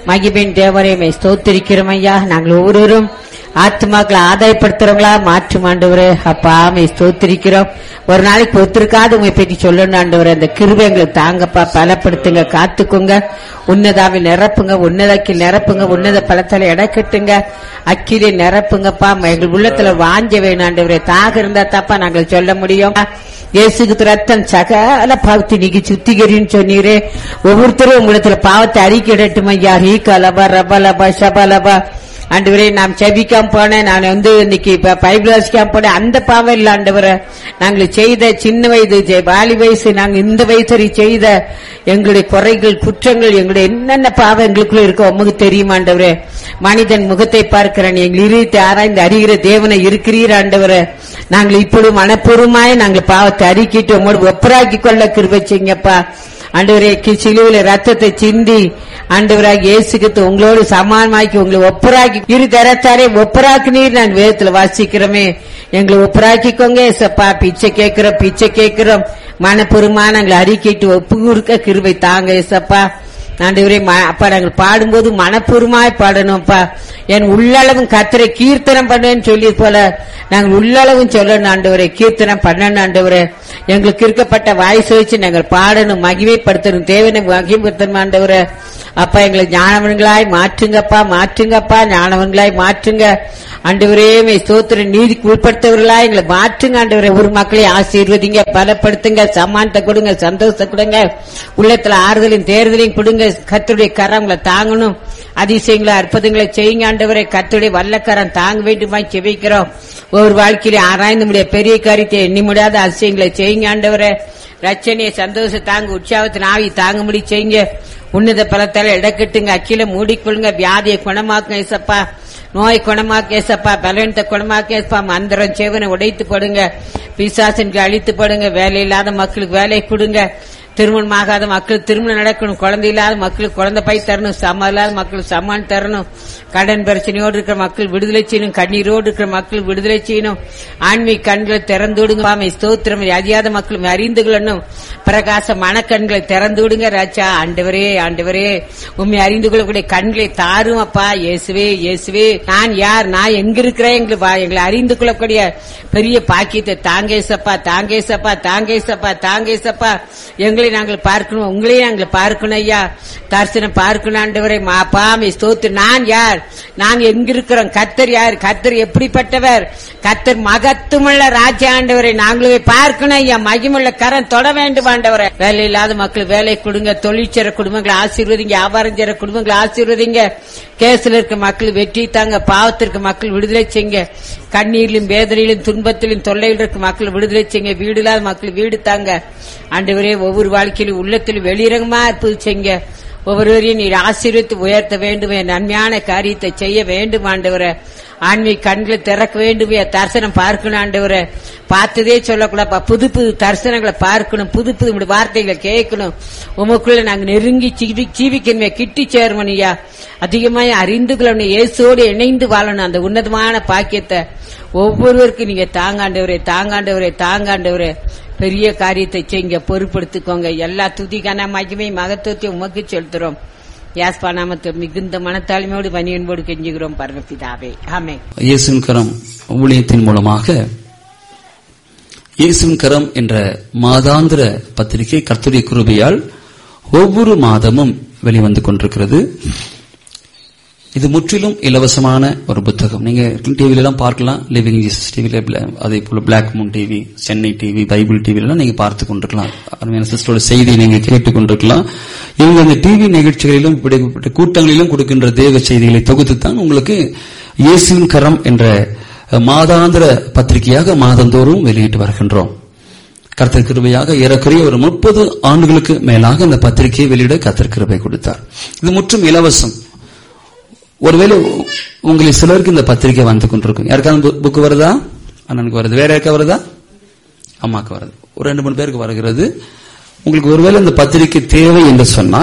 மகிபின் தேவரையுமே ஸ்தோத்திரிக்கிறோம் ஐயா நாங்கள் ஒவ்வொருவரும் ஆத்மாக்களை ஆதாயப்படுத்துறவங்களா மாற்றும் ஆண்டவரே அப்பா மை ஸ்தோத்திரிக்கிறோம் ஒரு நாளைக்கு ஒத்துருக்காது உங்களை பற்றி சொல்லணும் ஆண்டவரே அந்த கிருபை எங்களுக்கு தாங்கப்பா பலப்படுத்துங்க காத்துக்குங்க உன்னதாவில் நிரப்புங்க உன்னதக்கி நிரப்புங்க உன்னத பலத்தால இடக்கட்டுங்க அக்கிலே நிரப்புங்கப்பா எங்கள் உள்ளத்துல வாஞ்ச வேணும் ஆண்டவரே தாக இருந்தா தப்பா நாங்கள் சொல்ல முடியும் இயேசுக்கு ரத்தம் சகல பாவத்தை நீக்கி சுத்திகரின்னு சொன்னீரே ஒவ்வொருத்தரும் உங்களிடத்துல பாவத்தை அறிக்கிடட்டும் ஐயா ஹீ கலபா ரபலபா ஷபலபா ஆண்டவரே நாம் செபிக்காம போனேன் நான் வந்து இன்னைக்கு இப்ப பைபிள் வாசிக்காம போனேன் அந்த பாவம் இல்ல ஆண்டவரே நாங்கள் செய்த சின்ன வயது ஜெ- வாலி வயசு நாங்க இந்த வயசு செய்த எங்களுடைய குறைகள் குற்றங்கள் எங்களுடைய என்னென்ன பாவம் எங்களுக்குள்ள இருக்கோ உமக்கு தெரியும் ஆண்டவரே மனிதன் முகத்தை பார்க்கிறேன் எங்கள் இருத்தை ஆராய்ந்து அறிகிற தேவனை இருக்கிறீர் ஆண்டவரே நாங்கள் இப்பொழுது மனப்பூர்வமாய் நாங்கள் பாவத்தை அறிக்கிட்டு உங்களோடு ஒப்பராக்கி கொள்ள கிருபை செய்யுங்கப்பா ஆண்டவரே கி- சிலுவையில ரத்தத்தை சிந்தி ஆண்டவராக இயேசுக்கு உங்களோடு சமானமாக்கி உங்களை ஒப்பராக்கி இரு தரத்தாரே ஒப்பராக்குனீர் நான் வேதத்துல வாசிக்கிறோமே எங்களை ஒப்பராக்கிக்கோங்க ஏசப்பா பிச்சை கேட்கிறோம் பிச்சை கேட்கிறோம் மனப்பெருமா நாங்களை அறிக்கைட்டு ஒப்பு கொடுக்க கிருபை தாங்க ஏசப்பா ஆண்டவரே ம- அப்பா நாங்கள் பாடும்போது மனப்பூர்வமாய் பாடணும்ப்பா என் உள்ளளவும் கத்தரை கீர்த்தனம் பண்ணுவேன்னு சொல்லி போல நாங்கள் உள்ளளவும் சொல்லணும் ஆண்டவரே கீர்த்தனம் பண்ணணும் ஆண்டவரே எங்களுக்கு இருக்கப்பட்ட வாய்ஸ் வச்சு நாங்கள் பாடணும் மகிமைப்படுத்தணும் தேவனை மகிமைப்படுத்தணும் ஆண்டவரே அப்பா எங்களை ஞானவன்களாய் மாற்றுங்கப்பா மாற்றுங்கப்பா ஞானவன்களாய் மாற்றுங்க ஆண்டவரே மே ஸ்தோத்திர நீதிக்கு உட்படுத்தவர்களா எங்களை மாற்றுங்க ஆண்டவரே ஒரு மக்களை ஆசீர்வதிங்க பலப்படுத்துங்க சமானத்தை கொடுங்க சந்தோஷத்தை கொடுங்க உள்ளத்துல ஆறுதலையும் தேர்தலையும் கொடுங்க கத்தருடைய கரங்களை தாங்கணும் அதிசயங்களை அற்புதங்களை செய்யுங்க ஆண்டவரே கத்தருடைய வல்லக்கரம் தாங்க வேண்டுமாய் செபிக்கிறோம் ஒவ்வொரு வாழ்க்கையில ஆராய்ந்து முடிய பெரிய காரியத்தை எண்ணி முடியாத அதிசயங்களை செய்யுங்க ஆண்டவரே ரச்சனையை சந்தோஷம் தாங்க உற்சாகத்தின் ஆவி தாங்க முடி செய்யுங்க உன்னத பலத்தால இடக்கட்டுங்க அக்கில மூடிக்கொள்ளுங்க வியாதியை குணமாக்குங்க ஏசப்பா நோய் குணமாக்க ஏசப்பா பலவீனத்தை குணமாக்க ஏசப்பா மந்திரம் சேவனை உடைத்து போடுங்க பிசாசனுக்கு அழித்து போடுங்க வேலை இல்லாத மக்களுக்கு வேலை கொடுங்க திருமணம் ஆகாத மக்களுக்கு திருமணம் நடக்கணும் குழந்தை இல்லாத மக்களுக்கு குழந்தை பை தரணும் சம இல்லாத மக்களுக்கு சமான் தரணும் கடன் பிரச்சனையோடு இருக்கிற மக்கள் விடுதலை செய்யணும் கண்ணீரோடு இருக்கிற மக்கள் விடுதலை செய்யணும் ஆன்மீக கண்களை திறந்து விடுங்க ஆமை ஸ்தோத்திரம் அறியாத மக்களும் அறிந்து கொள்ளணும் பிரகாச மனக்கண்களை திறந்து விடுங்க ராஜா ஆண்டவரே ஆண்டவரே உண்மை அறிந்து கொள்ளக்கூடிய கண்களை தாரும் அப்பா இயேசுவே இயேசுவே நான் யார் நான் எங்க இருக்கிறேன் எங்களை வா- எங்களை அறிந்து கொள்ளக்கூடிய பெரிய பாக்கியத்தை தாங்கேசப்பா தாங்கேசப்பா தாங்கேசப்பா தாங்கேசப்பா எங்களை நாங்கள் பார்க்கணும் உங்களையும் நாங்கள் பார்க்கணும் ஐயா தரிசனம் பார்க்கணும் ஆண்டவரே மாப்பாமை ஸ்தோத்து நான் யார் நான் எங்க இருக்கிறோம் கத்தர் யார் கத்தர் எப்படிப்பட்டவர் கத்தர் மகத்துவமுள்ள ராஜா ஆண்டவரை நாங்களும் பார்க்கணும் ஐயா மகிமுள்ள கரம் தொட வேண்டும் ஆண்டவரை வேலை இல்லாத மக்கள் வேலை கொடுங்க தொழிற்சர குடும்பங்களை ஆசீர்வதிங்க வியாபாரம் செய்யற குடும்பங்களை ஆசீர்வதிங்க கேஸ்ல இருக்க மக்கள் வெற்றி தாங்க பாவத்திற்கு மக்கள் விடுதலை செய்யுங்க கண்ணீரிலும் வேதனையிலும் துன்பத்திலும் தொல்லையில் இருக்க மக்கள் விடுதலை செய்யுங்க வீடு இல்லாத மக்கள் வீடு தாங்க ஆண்டவரே ஒவ்வொரு வாழ்க்கையிலும் உள்ளத்திலும் வெளிரங்கமா இருப்பது செய்யுங்க ஒவ்வொருவரையும் நீர் ஆசீர்வித்து உயர்த்த வேண்டும் என் நன்மையான காரியத்தை செய்ய வேண்டும் ஆண்டவரே ஆன்மீக கண்களை திறக்க வேண்டும் என் தரிசனம் பார்க்கணும் ஆண்டவரே பார்த்ததே சொல்லக்கூடாது புது புது தரிசனங்களை பார்க்கணும் புது புது உம்முடைய வார்த்தைகளை கேட்கணும் உமக்குள்ள நாங்க நெருங்கி ஜீவி- ஜீவிக்கணுமே கிட்டி சேரணும் ஐயா அதிகமாய் அறிந்து கொள்ளணும் இயேசோடு இணைந்து வாழணும் அந்த உன்னதமான பாக்கியத்தை ஒவ்வொருவருக்கும் நீங்க தாங்காண்டவரே தாங்காண்டவரே தாங்காண்டவரே பெரிய காரியத்தை செய்யுங்க பொறுப்படுத்திக்கோங்க எல்லா துதிக்கான மகிமை மகத்துவத்தையும் உமக்கு செலுத்துறோம் யாஸ்பா நாமத்தை மிகுந்த மனத்தாழ்மையோடு பணியன்போடு கெஞ்சுகிறோம் பரமபிதாவே ஆமே இயேசுவின் கரம் ஊழியத்தின் மூலமாக இயேசுவின் கரம் என்ற மாதாந்திர பத்திரிகை கர்த்தருடைய கிருபையால் ஒவ்வொரு மாதமும் வெளிவந்து கொண்டிருக்கிறது இது முற்றிலும் இலவசமான ஒரு புத்தகம் நீங்க டிவில எல்லாம் பார்க்கலாம் லிவிங் ஜீசஸ் டிவில அதே போல black moon TV Chennai TV bible TV எல்லாம் நீங்க பார்த்து கொண்டிருக்கலாம் அருமையான சிஸ்டரோட செய்தியை நீங்க கேட்டுக் கொண்டிருக்கலாம் இவங்க அந்த டிவி நிகழ்ச்சிகளிலும் இப்படிப்பட்ட கூட்டங்களிலும் கொடுக்கின்ற தேவ செய்திகளை தொகுத்து தான் உங்களுக்கு இயேசுவின் கரம் என்ற மாதாந்திர பத்திரிகையாக மாதந்தோறும் வெளியிட்டு வருகின்றோம் கர்த்தர் கிருபையாக ஏறக்குறைய ஒரு முப்பது ஆண்டுகளுக்கு மேலாக அந்த பத்திரிகையை வெளியிட கர்த்தர் கிருபை கொடுத்தார் இது முற்றும் இலவசம் ஒருவேளை உ- உங்களில் சிலருக்கு இந்த பத்திரிகை வந்து கொண்டிருக்கும் யாருக்காவது புக் வருதா அண்ணனுக்கு வருது வேற யாருக்கா வருதா அம்மாக்கு வருது ஒரு ரெண்டு மூணு பேருக்கு வருகிறது உங்களுக்கு ஒருவேளை இந்த பத்திரிகை தேவை என்று சொன்னால்